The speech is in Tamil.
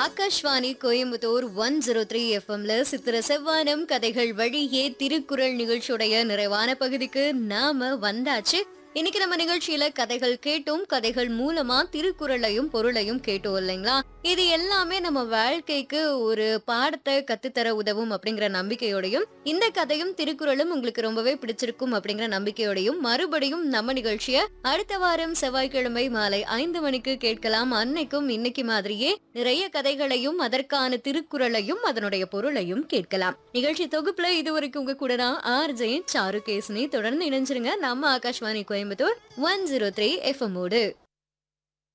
Akashvani Coimbatore one zero three எஃப்எம்ல சித்திர செவ்வானம் கதைகள் வழியே திருக்குறள் நிகழ்ச்சியுடைய நிறைவான பகுதிக்கு நாம வந்தாச்சு இன்னைக்கு நம்ம நிகழ்ச்சியில கதைகள் கேட்டோம் கதைகள் மூலமா திருக்குறளையும் பொருளையும் கேட்டோம் இல்லைங்களா இது எல்லாமே நம்ம வாழ்க்கைக்கு ஒரு பாடத்தை கத்துத்தர உதவும் அப்படிங்கிற நம்பிக்கையோடையும் இந்த கதையும் திருக்குறளும் உங்களுக்கு ரொம்பவே பிடிச்சிருக்கும் அப்படிங்கிற நம்பிக்கையோடையும் மறுபடியும் நம்ம நிகழ்ச்சிய அடுத்த வாரம் செவ்வாய்க்கிழமை மாலை ஐந்து மணிக்கு கேட்கலாம் அன்னைக்கும் இன்னைக்கு மாதிரியே நிறைய கதைகளையும் அதற்கான திருக்குறளையும் அதனுடைய பொருளையும் கேட்கலாம் நிகழ்ச்சி தொகுப்புல இதுவரைக்கும் உங்க கூட நான் ஆர் ஜெயின் சாரு கேஸ்னி தொடர்ந்து இணைஞ்சிருங்க நம்ம Akashvani Coimbatore one zero three எஃப்எம்மோடு